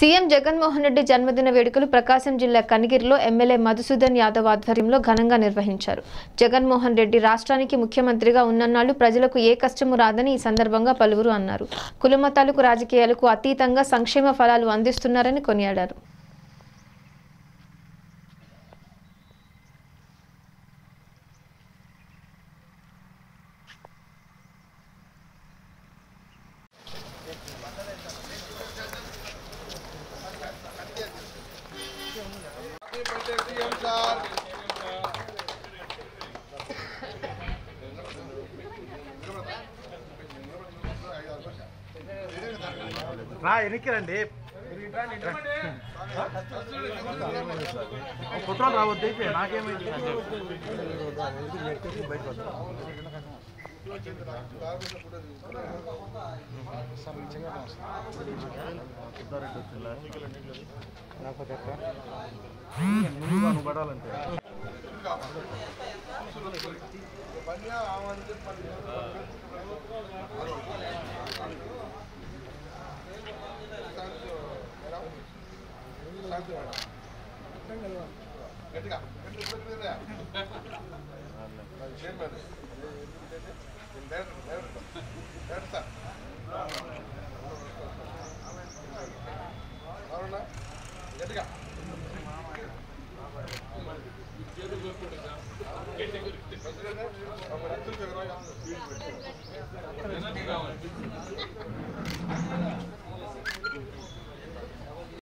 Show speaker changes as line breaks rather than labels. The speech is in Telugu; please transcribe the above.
సీఎం జగన్మోహన్ రెడ్డి జన్మదిన వేడుకలు ప్రకాశం జిల్లా కనిగిరిలో ఎమ్మెల్యే మధుసూదన్ యాదవ్ ఆధ్వర్యంలో ఘనంగా నిర్వహించారు జగన్మోహన్ రెడ్డి రాష్ట్రానికి ముఖ్యమంత్రిగా ఉన్నన్నాళ్లు ప్రజలకు ఏ కష్టము రాదని ఈ సందర్భంగా పలువురు అన్నారు కులమతాలకు రాజకీయాలకు అతీతంగా సంక్షేమ ఫలాలు అందిస్తున్నారని కొనియాడారు
రా ఎనిక్కిరండి కుట్రాలు రావద్దు అయితే నాకేమైంది నువ్వు పడాలంటే
గట్టిగా